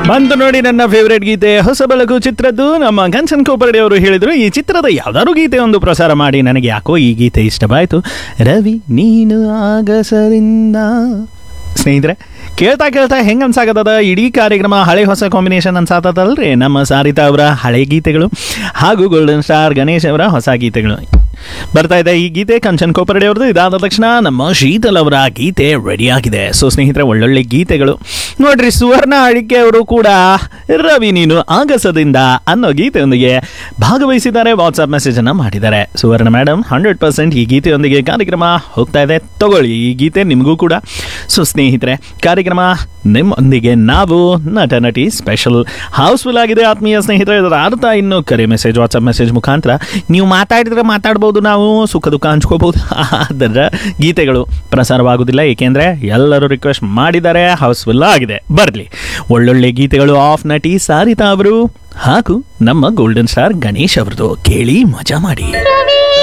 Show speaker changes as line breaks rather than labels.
ಬಂತು ನೋಡಿ ನನ್ನ ಫೇವರೇಟ್ ಗೀತೆ ಹೊಸ ಬೆಳಕು ಚಿತ್ರದ್ದು ನಮ್ಮ ಗನ್ಸನ್ ಕೋಪರ್ಡಿ ಅವರು ಹೇಳಿದ್ರು ಈ ಚಿತ್ರದ ಯಾವ್ದಾದ್ರು ಗೀತೆ ಒಂದು ಪ್ರಸಾರ ಮಾಡಿ ನನಗೆ ಯಾಕೋ ಈ ಗೀತೆ ಇಷ್ಟವಾಯಿತು ರವಿ ನೀನು ಆಗಸದಿಂದ ಸ್ನೇಹಿತರೆ ಕೇಳ್ತಾ ಕೇಳ್ತಾ ಹೆಂಗೆ ಅನ್ಸಾಗತ್ತದ ಇಡೀ ಕಾರ್ಯಕ್ರಮ ಹಳೆ ಹೊಸ ಕಾಂಬಿನೇಷನ್ ಅನ್ಸಾತದಲ್ರಿ ನಮ್ಮ ಸಾರಿತಾ ಅವರ ಹಳೆ ಗೀತೆಗಳು ಹಾಗೂ ಗೋಲ್ಡನ್ ಸ್ಟಾರ್ ಗಣೇಶ್ ಅವರ ಹೊಸ ಗೀತೆಗಳು ಬರ್ತಾ ಇದೆ ಈ ಗೀತೆ ಕಂಚನ್ ಕೋಪರಡಿ ಅವ್ರದ್ದು ಇದಾದ ತಕ್ಷಣ ನಮ್ಮ ಶೀತಲ್ ಅವರ ಗೀತೆ ರೆಡಿ ಆಗಿದೆ ಸೊ ಸ್ನೇಹಿತರೆ ಒಳ್ಳೊಳ್ಳೆ ಗೀತೆಗಳು ನೋಡ್ರಿ ಸುವರ್ಣ ಅಡಿಕೆ ಅವರು ಕೂಡ ರವಿ ನೀನು ಆಗಸದಿಂದ ಅನ್ನೋ ಗೀತೆಯೊಂದಿಗೆ ಭಾಗವಹಿಸಿದ್ದಾರೆ ವಾಟ್ಸಪ್ ಮೆಸೇಜ್ ಅನ್ನ ಮಾಡಿದ್ದಾರೆ ಸುವರ್ಣ ಮೇಡಮ್ ಹಂಡ್ರೆಡ್ ಪರ್ಸೆಂಟ್ ಈ ಗೀತೆಯೊಂದಿಗೆ ಕಾರ್ಯಕ್ರಮ ಹೋಗ್ತಾ ಇದೆ ತಗೊಳ್ಳಿ ಈ ಗೀತೆ ನಿಮಗೂ ಕೂಡ ಸೊ ಸ್ನೇಹಿತರೆ ಕಾರ್ಯಕ್ರಮ ನಿಮ್ಮೊಂದಿಗೆ ನಾವು ನಟ ನಟಿ ಸ್ಪೆಷಲ್ ಹೌಸ್ಫುಲ್ ಆಗಿದೆ ಆತ್ಮೀಯ ಸ್ನೇಹಿತರೆ ಇದರ ಅರ್ಥ ಇನ್ನು ಕರೆ ಮೆಸೇಜ್ ವಾಟ್ಸಪ್ ಮೆಸೇಜ್ ಮುಖಾಂತರ ನೀವು ಮಾತಾಡಿದ್ರೆ ಮಾತಾಡ್ಬೋದು ನಾವು ಸುಖ ದುಃಖ ಹಂಚ್ಕೋಬಹುದು ಅದರ ಗೀತೆಗಳು ಪ್ರಸಾರವಾಗುವುದಿಲ್ಲ ಏಕೆಂದರೆ ಎಲ್ಲರೂ ರಿಕ್ವೆಸ್ಟ್ ಮಾಡಿದ್ದಾರೆ ಹೌಸ್ಫುಲ್ ಆಗಿದೆ ಬರಲಿ ಒಳ್ಳೊಳ್ಳೆ ಗೀತೆಗಳು ಆಫ್ ನಟಿ ಸಾರಿತಾ ಅವರು ಹಾಗೂ ನಮ್ಮ ಗೋಲ್ಡನ್ ಸ್ಟಾರ್ ಗಣೇಶ್ ಅವ್ರದ್ದು ಕೇಳಿ ಮಜಾ ಮಾಡಿ